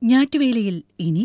ഞാറ്റുവേലയിൽ ഇനി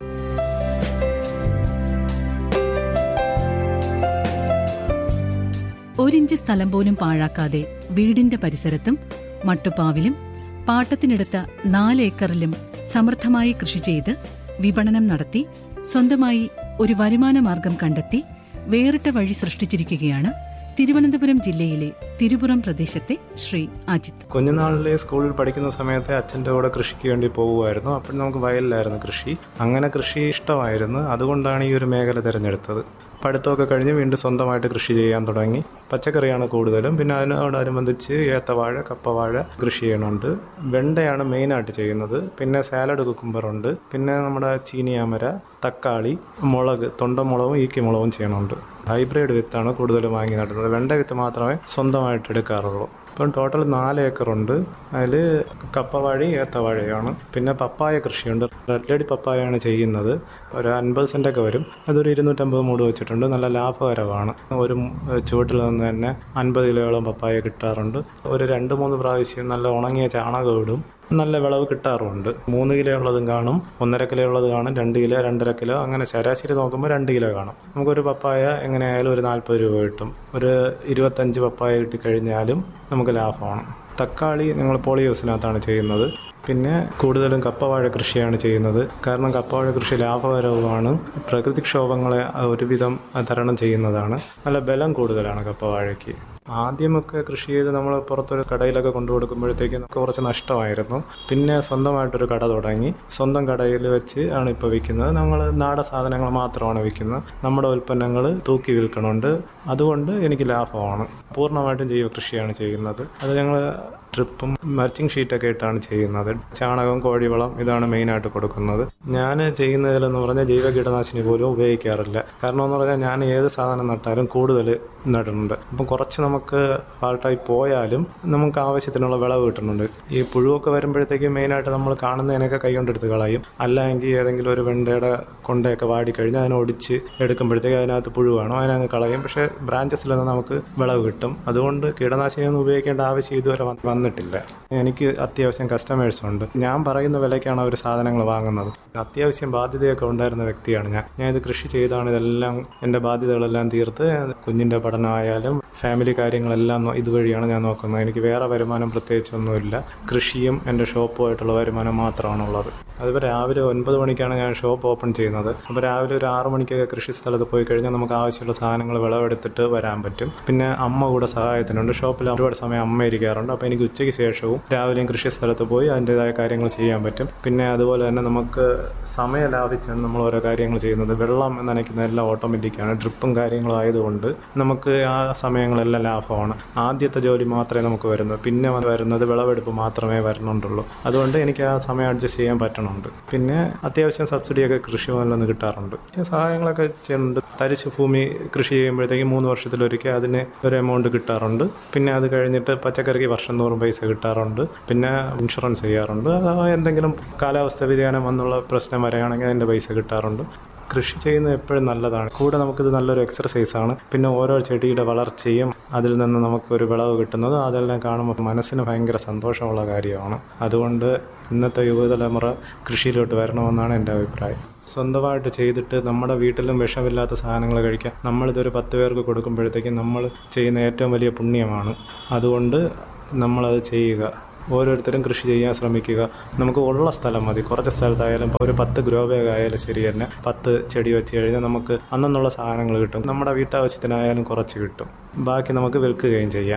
ഒരിഞ്ച് സ്ഥലം പോലും പാഴാക്കാതെ വീടിന്റെ പരിസരത്തും മട്ടുപ്പാവിലും പാട്ടത്തിനെടുത്ത നാല് ഏക്കറിലും സമൃദ്ധമായി കൃഷി ചെയ്ത് വിപണനം നടത്തി സ്വന്തമായി ഒരു വരുമാന മാർഗം കണ്ടെത്തി വേറിട്ട വഴി സൃഷ്ടിച്ചിരിക്കുകയാണ് തിരുവനന്തപുരം ജില്ലയിലെ തിരുപുറം പ്രദേശത്തെ ശ്രീ അജിത് കുഞ്ഞുനാളിലെ സ്കൂളിൽ പഠിക്കുന്ന സമയത്ത് അച്ഛൻ്റെ കൂടെ കൃഷിക്ക് വേണ്ടി പോകുമായിരുന്നു അപ്പോൾ നമുക്ക് വയലിലായിരുന്നു കൃഷി അങ്ങനെ കൃഷി ഇഷ്ടമായിരുന്നു അതുകൊണ്ടാണ് ഈ ഒരു മേഖല തിരഞ്ഞെടുത്തത് പഠിത്തമൊക്കെ കഴിഞ്ഞ് വീണ്ടും സ്വന്തമായിട്ട് കൃഷി ചെയ്യാൻ തുടങ്ങി പച്ചക്കറിയാണ് കൂടുതലും പിന്നെ അതിനോടനുബന്ധിച്ച് ഏത്തവാഴ കപ്പവാഴ കൃഷി ചെയ്യണുണ്ട് വെണ്ടയാണ് മെയിനായിട്ട് ചെയ്യുന്നത് പിന്നെ സാലഡ് കുക്കുംബറുണ്ട് പിന്നെ നമ്മുടെ ചീനിയാമര തക്കാളി മുളക് തൊണ്ടമുളകും ഈക്കിമുളകും ചെയ്യണുണ്ട് ഹൈബ്രിഡ് വിത്താണ് കൂടുതലും വാങ്ങി നടുന്നത് വെണ്ട വിത്ത് മാത്രമേ സ്വന്തമായിട്ട് എടുക്കാറുള്ളൂ ഇപ്പം ടോട്ടൽ നാല് ഏക്കറുണ്ട് അതിൽ കപ്പവാഴി ഏത്തവാഴയാണ് പിന്നെ പപ്പായ കൃഷിയുണ്ട് റെഡ് ലേഡി പപ്പായയാണ് ചെയ്യുന്നത് ഒരു അൻപത് സെൻറ്റൊക്കെ വരും അതൊരു ഇരുന്നൂറ്റമ്പത് മൂട് വെച്ചിട്ടുണ്ട് നല്ല ലാഭകരമാണ് ഒരു ചുവട്ടിൽ നിന്ന് തന്നെ അൻപത് കിലോയോളം പപ്പായ കിട്ടാറുണ്ട് ഒരു രണ്ട് മൂന്ന് പ്രാവശ്യം നല്ല ഉണങ്ങിയ ചാണകം ഇടും നല്ല വിളവ് കിട്ടാറുമുണ്ട് മൂന്ന് കിലോ ഉള്ളതും കാണും ഒന്നര കിലോ ഉള്ളത് കാണും രണ്ട് കിലോ രണ്ടര കിലോ അങ്ങനെ ശരാശരി നോക്കുമ്പോൾ രണ്ട് കിലോ കാണും നമുക്കൊരു പപ്പായ എങ്ങനെയായാലും ഒരു നാൽപ്പത് രൂപ കിട്ടും ഒരു ഇരുപത്തഞ്ച് പപ്പായ കിട്ടിക്കഴിഞ്ഞാലും നമുക്ക് ലാഭമാണ് തക്കാളി ഞങ്ങൾ പോളിയോസിനകത്താണ് ചെയ്യുന്നത് പിന്നെ കൂടുതലും കപ്പവാഴ കൃഷിയാണ് ചെയ്യുന്നത് കാരണം കപ്പവാഴ കൃഷി ലാഭകരവുമാണ് പ്രകൃതിക്ഷോഭങ്ങളെ ഒരുവിധം തരണം ചെയ്യുന്നതാണ് നല്ല ബലം കൂടുതലാണ് കപ്പവാഴയ്ക്ക് ആദ്യമൊക്കെ കൃഷി ചെയ്ത് നമ്മൾ പുറത്തൊരു കടയിലൊക്കെ കൊണ്ടു കൊടുക്കുമ്പോഴത്തേക്കും നമുക്ക് കുറച്ച് നഷ്ടമായിരുന്നു പിന്നെ സ്വന്തമായിട്ടൊരു കട തുടങ്ങി സ്വന്തം കടയിൽ വെച്ച് ആണ് ഇപ്പോൾ വിൽക്കുന്നത് നമ്മൾ നാടൻ സാധനങ്ങൾ മാത്രമാണ് വിൽക്കുന്നത് നമ്മുടെ ഉൽപ്പന്നങ്ങൾ തൂക്കി വിൽക്കണുണ്ട് അതുകൊണ്ട് എനിക്ക് ലാഭമാണ് പൂർണ്ണമായിട്ടും ജൈവ കൃഷിയാണ് ചെയ്യുന്നത് അത് ഞങ്ങൾ ട്രിപ്പും മർച്ചിങ് ഷീറ്റൊക്കെ ഇട്ടാണ് ചെയ്യുന്നത് ചാണകം കോഴിവളം ഇതാണ് മെയിനായിട്ട് കൊടുക്കുന്നത് ഞാൻ ചെയ്യുന്നതിലെന്ന് പറഞ്ഞാൽ ജൈവ കീടനാശിനി പോലും ഉപയോഗിക്കാറില്ല കാരണം എന്ന് പറഞ്ഞാൽ ഞാൻ ഏത് സാധനം നട്ടാലും കൂടുതൽ നടുന്നുണ്ട് അപ്പം കുറച്ച് നമുക്ക് ഫാൾട്ടായി പോയാലും നമുക്ക് ആവശ്യത്തിനുള്ള വിളവ് കിട്ടുന്നുണ്ട് ഈ പുഴുവൊക്കെ വരുമ്പോഴത്തേക്കും മെയിനായിട്ട് നമ്മൾ കാണുന്നതിനൊക്കെ കൈകൊണ്ടെടുത്ത് കളയും അല്ലെങ്കിൽ ഏതെങ്കിലും ഒരു വെണ്ടയുടെ കൊണ്ടയൊക്കെ വാടിക്കഴിഞ്ഞ് അതിനെ ഒടിച്ച് എടുക്കുമ്പോഴത്തേക്ക് അതിനകത്ത് പുഴു കാണും അതിനങ്ങ് കളയും പക്ഷേ ബ്രാഞ്ചസിൽ നിന്ന് നമുക്ക് വിളവ് കിട്ടും അതുകൊണ്ട് കീടനാശിനിയൊന്നും ഉപയോഗിക്കേണ്ട ആവശ്യം ഇതുവരെ വന്ന് വന്നിട്ടില്ല എനിക്ക് അത്യാവശ്യം കസ്റ്റമേഴ്സ് ഉണ്ട് ഞാൻ പറയുന്ന വിലയ്ക്കാണ് അവർ സാധനങ്ങൾ വാങ്ങുന്നത് അത്യാവശ്യം ബാധ്യതയൊക്കെ ഉണ്ടായിരുന്ന വ്യക്തിയാണ് ഞാൻ ഞാൻ ഇത് കൃഷി ചെയ്താണ് ഇതെല്ലാം എൻ്റെ ബാധ്യതകളെല്ലാം തീർത്ത് കുഞ്ഞിൻ്റെ പഠനമായാലും ഫാമിലി കാര്യങ്ങളെല്ലാം നോ- ഇതുവഴിയാണ് ഞാൻ നോക്കുന്നത് എനിക്ക് വേറെ വരുമാനം പ്രത്യേകിച്ചൊന്നുമില്ല കൃഷിയും എൻ്റെ ഷോപ്പുമായിട്ടുള്ള വരുമാനം മാത്രമാണുള്ളത് അതിപ്പോൾ രാവിലെ ഒൻപത് മണിക്കാണ് ഞാൻ ഷോപ്പ് ഓപ്പൺ ചെയ്യുന്നത് അപ്പോൾ രാവിലെ ഒരു ആറ് മണിക്കൊക്കെ കൃഷി സ്ഥലത്ത് പോയി കഴിഞ്ഞാൽ നമുക്ക് ആവശ്യമുള്ള സാധനങ്ങൾ വിളവെടുത്തിട്ട് വരാൻ പറ്റും പിന്നെ അമ്മ കൂടെ സഹായത്തിനുണ്ട് ഷോപ്പിൽ ഒരുപാട് സമയം അമ്മ ഇരിക്കാറുണ്ട് അപ്പോൾ എനിക്ക് ഉച്ചയ്ക്ക് ശേഷവും രാവിലെയും കൃഷി സ്ഥലത്ത് പോയി അതിൻ്റെതായ കാര്യങ്ങൾ ചെയ്യാൻ പറ്റും പിന്നെ അതുപോലെ തന്നെ നമുക്ക് സമയം ലാഭിച്ചാണ് നമ്മൾ ഓരോ കാര്യങ്ങൾ ചെയ്യുന്നത് വെള്ളം നനയ്ക്കുന്ന എല്ലാം ഓട്ടോമാറ്റിക്കാണ് ഡ്രിപ്പും കാര്യങ്ങളും ആയതുകൊണ്ട് നമുക്ക് ആ സമയങ്ങളെല്ലാം ലാഭമാണ് ആദ്യത്തെ ജോലി മാത്രമേ നമുക്ക് വരുന്നു പിന്നെ വന്ന് വരുന്നത് വിളവെടുപ്പ് മാത്രമേ വരുന്നുണ്ടുള്ളൂ അതുകൊണ്ട് എനിക്ക് ആ സമയം അഡ്ജസ്റ്റ് ചെയ്യാൻ പറ്റണുണ്ട് പിന്നെ അത്യാവശ്യം സബ്സിഡിയൊക്കെ കൃഷി ഭവനിൽ നിന്ന് കിട്ടാറുണ്ട് പിന്നെ സഹായങ്ങളൊക്കെ ചെയ്യുന്നുണ്ട് തരിശ് ഭൂമി കൃഷി ചെയ്യുമ്പോഴത്തേക്ക് മൂന്ന് വർഷത്തിലൊരിക്കൽ അതിന് ഒരു എമൗണ്ട് കിട്ടാറുണ്ട് പിന്നെ അത് കഴിഞ്ഞിട്ട് പച്ചക്കറിക്ക് വർഷം തോറും പൈസ കിട്ടാറുണ്ട് പിന്നെ ഇൻഷുറൻസ് ചെയ്യാറുണ്ട് അഥവാ എന്തെങ്കിലും കാലാവസ്ഥ വ്യതിയാനം വന്നുള്ള പ്രശ്നം വരികയാണെങ്കിൽ അതിൻ്റെ പൈസ കിട്ടാറുണ്ട് കൃഷി ചെയ്യുന്നത് എപ്പോഴും നല്ലതാണ് കൂടെ നമുക്കിത് നല്ലൊരു എക്സർസൈസാണ് പിന്നെ ഓരോ ചെടിയുടെ വളർച്ചയും അതിൽ നിന്ന് നമുക്കൊരു വിളവ് കിട്ടുന്നത് അതെല്ലാം കാണുമ്പോൾ മനസ്സിന് ഭയങ്കര സന്തോഷമുള്ള കാര്യമാണ് അതുകൊണ്ട് ഇന്നത്തെ യുവതലമുറ കൃഷിയിലോട്ട് വരണമെന്നാണ് എൻ്റെ അഭിപ്രായം സ്വന്തമായിട്ട് ചെയ്തിട്ട് നമ്മുടെ വീട്ടിലും വിഷമില്ലാത്ത സാധനങ്ങൾ കഴിക്കാം നമ്മളിതൊരു പത്ത് പേർക്ക് കൊടുക്കുമ്പോഴത്തേക്കും നമ്മൾ ചെയ്യുന്ന ഏറ്റവും വലിയ പുണ്യമാണ് അതുകൊണ്ട് നമ്മളത് ചെയ്യുക ഓരോരുത്തരും കൃഷി ചെയ്യാൻ ശ്രമിക്കുക നമുക്ക് ഉള്ള സ്ഥലം മതി കുറച്ച് സ്ഥലത്തായാലും ഇപ്പോൾ ഒരു പത്ത് ഗ്രോ ബാഗ് ആയാലും ശരി തന്നെ പത്ത് ചെടി വെച്ച് കഴിഞ്ഞാൽ നമുക്ക് അന്നുള്ള സാധനങ്ങൾ കിട്ടും നമ്മുടെ വീട്ടാവശ്യത്തിനായാലും കുറച്ച് കിട്ടും ബാക്കി നമുക്ക് വിൽക്കുകയും ചെയ്യാം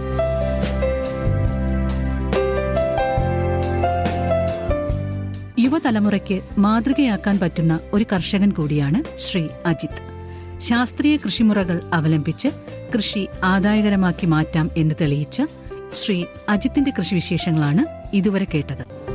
യുവതലമുറയ്ക്ക് മാതൃകയാക്കാൻ പറ്റുന്ന ഒരു കർഷകൻ കൂടിയാണ് ശ്രീ അജിത് ശാസ്ത്രീയ കൃഷിമുറകൾ അവലംബിച്ച് കൃഷി ആദായകരമാക്കി മാറ്റാം എന്ന് തെളിയിച്ച ശ്രീ അജിത്തിന്റെ കൃഷിവിശേഷങ്ങളാണ് ഇതുവരെ കേട്ടത്